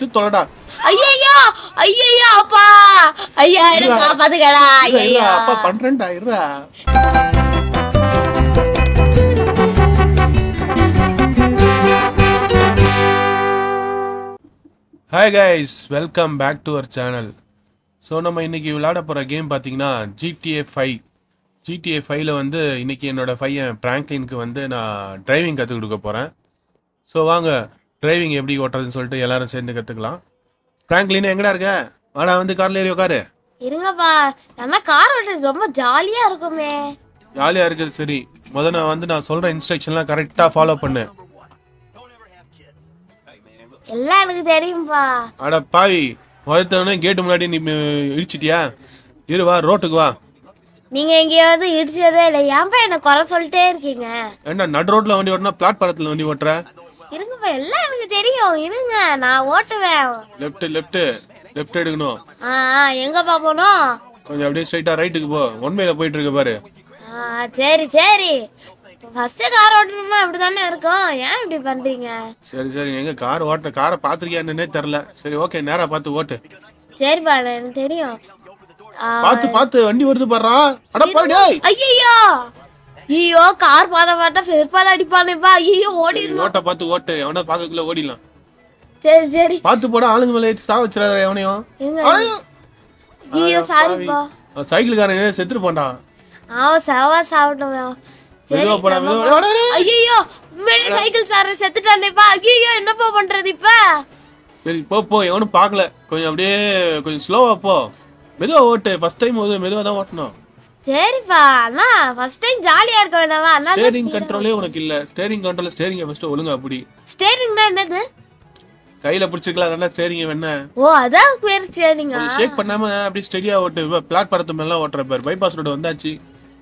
செத்து தொலைடா ஐயையோ ஐயையோ அப்பா ஐயா என்ன காப்பாத்துக்கடா இருடா, இருடா, ஐயா அப்பா பண்றேன்டா இருடா hi guys welcome back to our channel so நம்ம இன்னைக்கு விளையாட போகிற கேம் பார்த்தீங்கன்னா ஜிடிஏ ஃபைவ் ஜிடிஏ ஃபைவ்ல வந்து இன்னைக்கு என்னோட பையன் பிராங்க்லினுக்கு வந்து நான் டிரைவிங் கற்றுக் கொடுக்க போகிறேன் ஸோ வாங்க டிரைவிங் எப்படி ஓட்டுறதுன்னு சொல்லிட்டு எல்லாரும் சேர்ந்து கற்றுக்கலாம் பிராங்க்லின் எங்கடா இருக்க வாடா வந்து கார்ல ஏறி உட்காரு இருங்கப்பா நம்ம கார் ஓட்டுறது ரொம்ப ஜாலியா இருக்குமே ஜாலியாக இருக்குது சரி முத நான் வந்து நான் சொல்கிற இன்ஸ்ட்ரக்ஷன்லாம் கரெக்டாக ஃபாலோ பண்ணு எல்லாம் எனக்கு தெரியும்பா அட பாவி முதத்தவனே கேட்டு முன்னாடி நீ ம, இடிச்சிட்டியா இரு வா ரோட்டுக்கு வா நீங்க எங்கேயாவது இடிச்சதே இல்லை ஏன்பா என்ன குறை சொல்லிட்டே இருக்கீங்க ஏண்டா நடு ரோட்ல வண்டி ஓட்டினா பிளாட்பாரத்தில் வண்டி ஓட்டுற இருங்கப்பா எல்லாம் எனக்கு தெரியும் இருங்க நான் ஓட்டுவேன் லெஃப்ட் லெஃப்ட் லெஃப்ட் எடுக்கணும் ஆ ஆ, எங்கப்பா போகணும் கொஞ்சம் அப்படியே ஸ்ட்ரைட்டாக ரைட்டுக்கு போ ஒன்மையில போயிட்டு இருக்க பாரு ஆ சரி சரி ஃபர்ஸ்ட் கார் ஓட்டணும்னா இப்படி தானே இருக்கும் ஏன் இப்படி பண்றீங்க சரி சரி எங்க கார் ஓட்ட காரை பார்த்துருக்கியான்னே தெரில சரி ஓகே நேரா பார்த்து ஓட்டு சரிப்பா எனக்கு தெரியும் ஆ, பார்த்து பார்த்து வண்டி வருது பாடுறா அட போய் டேய் ஐயையோ ஐயோ கார் பாட மாட்டா செருப்பால் அடிப்பானேப்பா ஐயோ ஓடிடணும் ஓட்ட பார்த்து ஓட்டு எவனா பார்க்கக்குள்ள ஓடிடலாம் சரி சரி பார்த்து போட ஆளுங்க மேலே ஏற்றி சாவ வச்சிடாத எவனையும் எங்க ஐயோ. ஐயோ சாரிப்பா அவன் சைக்கிள்காரன் செத்துட்டு போண்டான் அவன் செவா சாப்பிட்டோம் சரி மெதுவா போடா மெதுவா போடா. அடே, அடே. ஐயோ உண்மையிலே சைக்கிள் சார செத்துட்டானேப்பா ஐயோ என்னப்பா பண்றது இப்ப சரி போ போ எவனும் பார்க்கல கொஞ்சம் அப்படியே கொஞ்சம் ஸ்லோவா போ மெதுவா ஓட்டு ஃபர்ஸ்ட் டைம் போது மெதுவா தான் ஓட்டணும் சரிப்பா அண்ணா ஃபர்ஸ்ட் டைம் ஜாலியா இருக்க வேண்டாமா அண்ணா ஸ்டேரிங் கண்ட்ரோலே உனக்கு இல்ல ஸ்டேரிங் கண்ட்ரோல் ஸ்டேரிங்க ஃபர்ஸ்ட் ஒழுங்கா அப்படி ஸ்டேரிங்னா என்னது கையில பிடிச்சிக்கலாம் அதெல்லாம் ஸ்டேரிங்க வேணா ஓ அதான் பேர் ஸ்டேரிங்கா கொஞ்சம் ஷேக் பண்ணாம அப்படியே ஸ்டெடியா ஓட்டு பிளாட்பாரத்து மேலாம் ஓட்டுற பேர் பைபாஸ் ரோடு வந்தாச்சு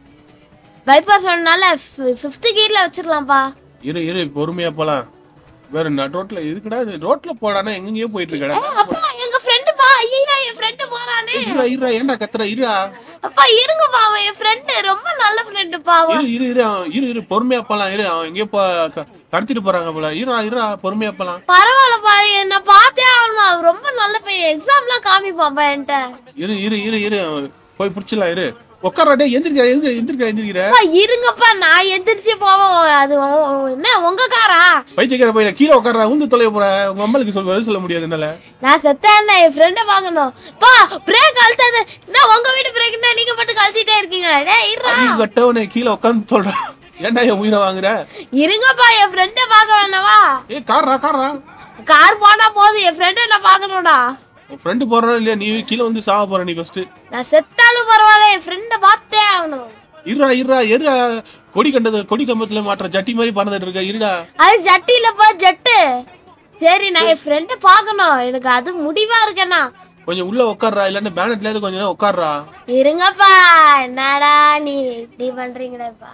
பைபாஸ் ரோடுனால ஃபிஃப்த் கியர்ல வச்சிடலாம்ப்பா இரு இரு பொறுமையா போலாம் வேற நட் ரோட்ல இதுக்குடா இது ரோட்ல போடானா எங்கெங்கயோ போயிட்டு இருக்கடா அப்பா எங்க ஃப்ரெண்டுப்பா ஐயோ என் ஃப்ரெண்டு போறானே இருடா இருடா ஏன்டா கத்துற இருடா அப்பா இருங்கப்பா அவன் என் ஃப்ரெண்டு ரொம்ப நல்ல ஃப்ரெண்டுப்பா அவன் இரு இரு இரு அவன் இரு இரு பொறுமையா போலாம் இரு அவன் எங்கேயோ போ க- கடத்திட்டு போறாங்க போல இருடா இருடா பொறுமையா போலாம் பரவாயில்லப்பா என்ன பார்த்தே ஆகணும் அவன் ரொம்ப நல்ல பையன் எக்ஸாம்லாம் காமிப்பான்ப்பா என்கிட்ட இரு இரு இரு இரு அவன் போய் பிடிச்சிடலாம் இரு உட்காரா டே எந்திரிக்கிற எந்திரிக்கிற எந்திரிக்கிற எந்திரிக்கிற அப்பா இருங்கப்பா நான் எந்திரிச்சு போவோம் அது உ- உ- என்ன உங்க காரா பைத்தியக்கார பையில கீழே உட்காரா உந்து தொலைய போற உங்க அம்மாளுக்கு சொல்ல பதில் சொல்ல முடியாது என்னால நான் செத்தேன் என் ஃப்ரெண்டை பார்க்கணும் பா பிரேக் அழுத்தாது என்ன உங்க வீட்டு பிரேக்னா நீங்க மட்டும் கழட்டிட்டே இருக்கீங்க டேய் இருடா அறிவு கட்டவனே கீழே உட்காந்து சொல்றான் ஏன்டா என் உயிரை வாங்குற இருங்கப்பா என் ஃப்ரெண்டை பார்க்க வேணாவா ஏ கார்ரா கார்ரா கார் போனா போதும் என் ஃப்ரெண்டை நான் பார்க்கணும்டா உன் ஃப்ரெண்டு போறான் இல்லையா நீ கீழே வந்து சாவ போற நீ ஃபர்ஸ்ட் நான் செத்தாலும் பரவாயில்ல என் ஃப்ரெண்டை பார்த்தே ஆகணும் இருடா இருடா இருடா கொடி கண்டது கொடி கம்பத்துல மாட்டுற ஜட்டி மாதிரி பறந்துட்டு இருக்க இருடா அது ஜட்டி இல்லப்பா ஜட்டு சரி நான் என் ஃப்ரெண்டை பார்க்கணும் எனக்கு அது முடிவா இருக்கேண்ணா கொஞ்சம் உள்ள உட்கார்றா இல்லன்னா பேனட்ல கொஞ்ச நேரம் உட்கார்றா இருங்கப்பா என்னடா நீ இப்படி பண்றீங்களேப்பா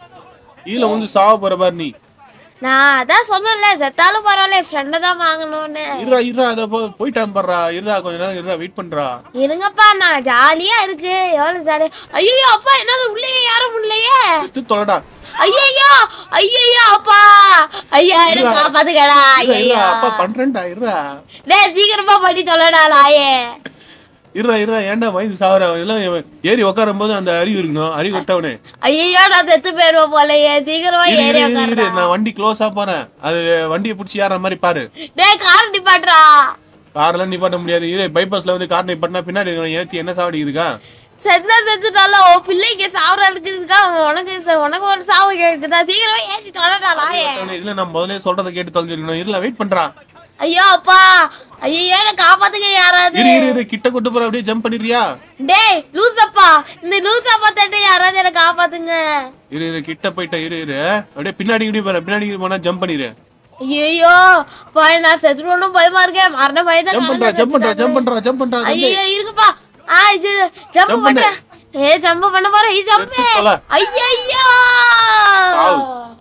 கீழே வந்து சாவ போற பாரு நீ நான் அதான் சொன்னேன்ல செத்தாலும் பரவாயில்ல என் ஃப்ரெண்டை தான் வாங்கணும்னு இருடா இருடா அத போ போயிட்டான் பாடுறா இருடா கொஞ்ச நேரம் இருடா வெயிட் பண்றா இருங்கப்பா நான் ஜாலியா இருக்கு எவ்வளவு ஜாலியா ஐயோ அப்பா என்னால உள்ளே ஏற முடியலையே செத்து தொலைடா ஐயோ ஐயோ அப்பா ஐயா என்ன காப்பாத்துக்கடா இருடா, இருடா, ஐயா அப்பா பண்றேன்டா இருடா டேய் சீக்கிரமா பண்ணி தொலைடா லாயே இருடா இருடா ஏன்டா வயது சாவற எல்லாம் இவன் ஏறி உட்காரும் போது அந்த அறிவு இருக்கணும் அறிவு கட்டவனே ஐயோ நான் செத்து போயிருவேன் போலயே சீக்கிரமா இரு, ஏறி இரு, இரு, இரு, உட்காருடா நான் வண்டி க்ளோஸா போறேன் அது வண்டியை பிடிச்சி ஏற மாதிரி பாரு டேய் கார் நிப்பாட்றா கார்லாம் நிப்பாட்ட முடியாது இரு பைபாஸ்ல வந்து கார் நிப்பாட்டினா பின்னாடி இருக்கிறவன் ஏத்தி என்ன சாவடிக்குதுக்கா செத்தா செத்துட்டால ஓ பிள்ளைக்கு சாவரா இருக்குதுக்கா உனக்கு ச- உனக்கு ஒரு சாவு கேக்குதா சீக்கிரமா ஏத்தி தொலைடா லாயே இதுல நான் முதல்ல சொல்றதை கேட்டு தொலைஞ்சிருக்கணும் இருல வெயிட் பண்றா ஐயோ அப்பா ஐயோ என்ன காப்பாத்துக்க யாராவது இரு இரு இரு கிட்ட கொண்டு போற அப்படியே ஜம்ப் பண்ணிடுறியா டேய் லூசப்பா இந்த லூசப்பா தட்டு யாராவது என்ன காப்பாத்துங்க இரு இரு கிட்ட போயிட்ட இரு இரு அப்படியே பின்னாடி இப்படி போற பின்னாடி இப்படி போனா ஜம்ப் பண்ணிரு ஐயோ பாய் நான் செத்துருவோம் பயமா இருக்கேன் மரண பயதான் ஜம்ப் பண்றா ஜம்ப் பண்றா ஜம்ப் பண்றா ஜம்ப் பண்றா ஐயோ இருங்கப்பா ஆ ஜம்ப் Jump பண்றேன் ஏ ஜம்ப் பண்ண போறேன் ஜம்ப் எடுத்து தொலை. ஐயோ சாவு.